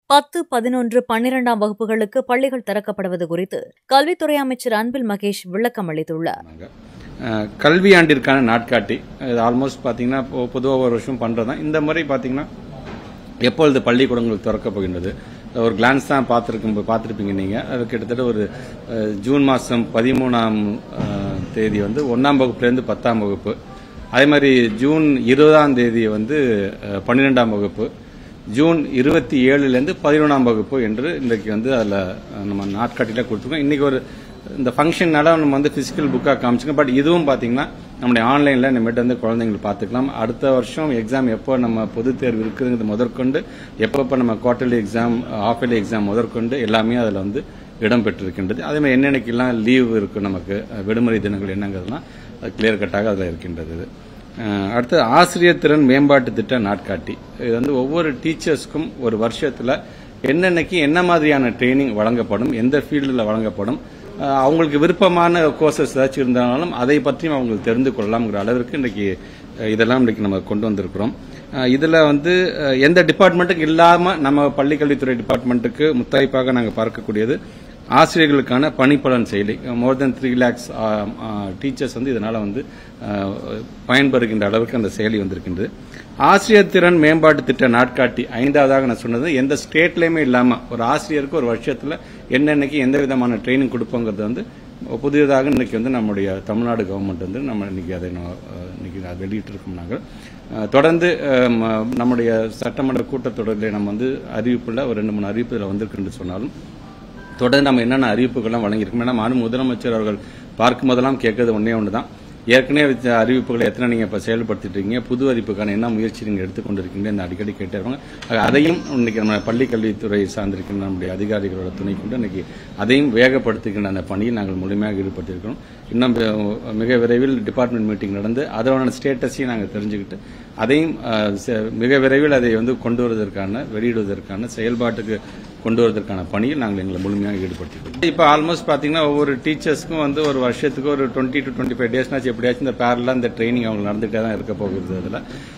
பத்து பதினொன்று பன்னிரண்டாம் வகுப்புகளுக்கு பள்ளிகள் திறக்கப்படுவது குறித்து கல்வித்துறை அமைச்சர் அன்பில் மகேஷ் விளக்கம் அளித்துள்ளார் சொன்னாங்க. அஹ், கல்வியாண்டிற்கான நாட்காட்டி இது ஆல்மோஸ்ட் பார்த்தீங்கன்னா பொதுவாக ஒரு வருஷம் பண்ணுறது தான் இந்த முறை பார்த்தீங்கன்னா எப்பொழுது பள்ளிக்கூடங்கள் திறக்கப் போகின்றது ஒரு கிளான்ஸ் தான் பார்த்துருக்கும் பார்த்துருப்பீங்க நீங்கள் அது கிட்டத்தட்ட ஒரு அஹ், ஜூன் மாதம் பதிமூணாம் அஹ், தேதி வந்து ஒன்றாம் வகுப்புலேருந்து பத்தாம் வகுப்பு அதே மாதிரி ஜூன் இருபதாம் தேதி வந்து அஹ், பன்னிரெண்டாம் வகுப்பு ஜூன் இருபத்தி ஏழுலேருந்து பதினொன்றாம் வகுப்பு என்று இன்றைக்கு வந்து அதில் நம்ம நாட்காட்டியில் கொடுத்துருக்கோம் இன்றைக்கி ஒரு இந்த ஃபங்க்ஷன்னால நம்ம வந்து ஃபிசிக்கல் புக்காக காமிச்சிக்கோம் பட் இதுவும் பார்த்தீங்கன்னா நம்முடைய ஆன்லைனில் நம்மகிட்ட வந்து குழந்தைங்களை பார்த்துக்கலாம் அடுத்த வருஷம் எக்ஸாம் எப்போ நம்ம பொதுத் தேர்வு இருக்குதுங்கிறது முதற்கொண்டு எப்பப்போ நம்ம quarterly exam half yearly exam முதற்கொண்டு எல்லாமே அதில் வந்து இடம்பெற்றிருக்கின்றது அதே மாதிரி என்னென்னக்கெல்லாம் லீவ் இருக்குது நமக்கு அஹ், விடுமுறை தினங்கள் என்னங்கிறதுலாம் கிளியர் கட்டாக அதில் இருக்கின்றது இது. அஹ், அடுத்து ஆசிரியர் திறன் மேம்பாட்டு திட்ட நாட்காட்டி இது வந்து ஒவ்வொரு டீச்சர்ஸ்க்கும் ஒரு வருஷத்தில் என்னென்னக்கு என்ன மாதிரியான ட்ரைனிங் வழங்கப்படும் எந்த ஃபீல்டில் வழங்கப்படும் அஹ், அவங்களுக்கு விருப்பமான கோர்சஸ் ஏதாச்சும் இருந்தாலும் அதை பற்றியும் அவங்க தெரிந்து கொள்ளலாம்ங்கிற அளவிற்கு இன்றைக்கி அஹ், இதெல்லாம் இன்றைக்கி நம்ம கொண்டு வந்திருக்கிறோம் அஹ், இதுல வந்து அஹ், எந்த டிபார்ட்மெண்ட்டுக்கு இல்லாம நம்ம பள்ளிக்கல்வித்துறை டிபார்ட்மெண்ட்டுக்கு முத்தாய்ப்பாக நாங்கள் பார்க்கக்கூடியது ஆசிரியர்களுக்கான பணிப்பலன் செயலி more than three lakhs teachers வந்து இதனால வந்து அஹ், பயன்பெறுகின்ற அளவுக்கு அந்த செயலி வந்திருக்கின்றது ஆசிரியர் திறன் மேம்பாட்டு திட்ட நாட்காட்டி ஐந்தாவதாக நான் சொன்னது எந்த ஸ்டேட்லயுமே இல்லாம ஒரு ஆசிரியருக்கு ஒரு வருஷத்துல என்னென்னக்கு எந்த விதமான ட்ரைனிங் கொடுப்போங்கிறது வந்து புதியதாக இன்னைக்கு வந்து நம்முடைய தமிழ்நாடு கவர்மெண்ட் வந்து நம்ம இன்னைக்கு அதை நோ- அஹ், இன்னைக்கு அதை வெளியிட்டிருக்கோம் நாங்கள் அஹ், தொடர்ந்து அஹ், ம- நம்முடைய சட்டமன்ற கூட்டத்தொடரில் நம்ம வந்து அறிவிப்புல ஒரு ரெண்டு மூணு அறிவிப்பு இதில் வந்திருக்குன்னு சொன்னாலும் தொடர்ந்து நம்ம என்னென்ன அறிவிப்புகள்லாம் வழங்கியிருக்கோம் ஏன்னா மாண்பு முதலமைச்சர் அவர்கள் பார்க்கும் போதெல்லாம் கேட்கறது ஒன்றே ஒன்று தான் ஏற்கனவே வச்ச அறிவிப்புகளை எத்தனை நீங்கள் இப்போ செயல்படுத்திட்டு இருக்கீங்க புது அறிவிப்புக்கான என்ன முயற்சி நீங்கள் எடுத்துக்கொண்டிருக்கீங்க இந்த அடிக்கடி கேட்டே இருப்பாங்க ஆக அதையும் இன்னைக்கு நம்ம பள்ளி கல்வித்துறை சார்ந்திருக்கின்ற நம்முடைய அதிகாரிகளோட துணை கொண்டு இன்னைக்கு அதையும் வேகப்படுத்துகின்ற அந்த பணியில் நாங்கள் முழுமையாக ஈடுபட்டிருக்கிறோம் இன்னும் மிக- மிக விரைவில் டிபார்ட்மெண்ட் மீட்டிங் நடந்து அதோட ஸ்டேட்டஸையும் நாங்கள் தெரிஞ்சுக்கிட்டு அதையும் அஹ், செ- மிக விரைவில் அதை வந்து கொண்டு வருவதற்கான வெளியிடுவதற்கான செயல்பாட்டுக்கு கொண்டு வருவதற்கான பணியில் நாங்கள் எங்களை முழுமையாக ஈடுபடுத்திக்கிறோம் இப்போ ஆல்மோஸ்ட் பார்த்தீங்கன்னா ஒவ்வொரு டீச்சர்ஸ்க்கும் வந்து ஒரு வருஷத்துக்கு ஒரு டுவெண்ட்டி டு டுவெண்ட்டி ஃபைவ் டேஸ்னாச்சும் எப்படியாச்சும் இந்த பேரலாக இந்த ட்ரைனிங் அவங்க நடந்துகிட்டே தான் இருக்க போகிறது அதில்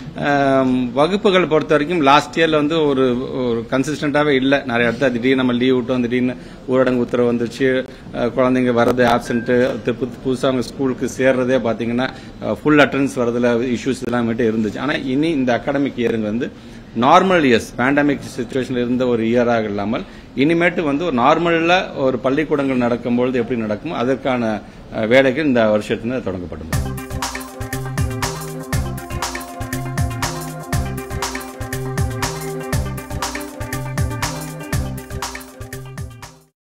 வகுப்புகள் பொறுத்த வரைக்கும் லாஸ்ட் இயரில் வந்து ஒரு ஒரு கன்சிஸ்டண்ட்டாகவே இல்லை நிறைய இடத்துல திடீர்னு நம்ம லீவ் விட்டோம் திடீர்னு ஊரடங்கு உத்தரவு வந்துச்சு அஹ், குழந்தைங்க வர்றது ஆப்சென்ட்டு புதுசாக அவங்க ஸ்கூலுக்கு சேர்றதே பார்த்தீங்கன்னா ஃபுல் அட்டன்ஸ் வரதுல இஷ்யூஸ் எல்லாமேட்டு இருந்துச்சு ஆனால் இனி இந்த அகாடமிக் இயருங்க வந்து நார்மல் இயர்ஸ் பேண்டமிக் சுச்சுவேஷன்ல இருந்த ஒரு இயராக இல்லாமல் இனிமேட்டு வந்து ஒரு நார்மல்ல ஒரு பள்ளிக்கூடங்கள் நடக்கும்பொழுது எப்படி நடக்குமோ அதற்கான அஹ், வேலைகள் இந்த வருஷத்துல தொடங்கப்பட்டது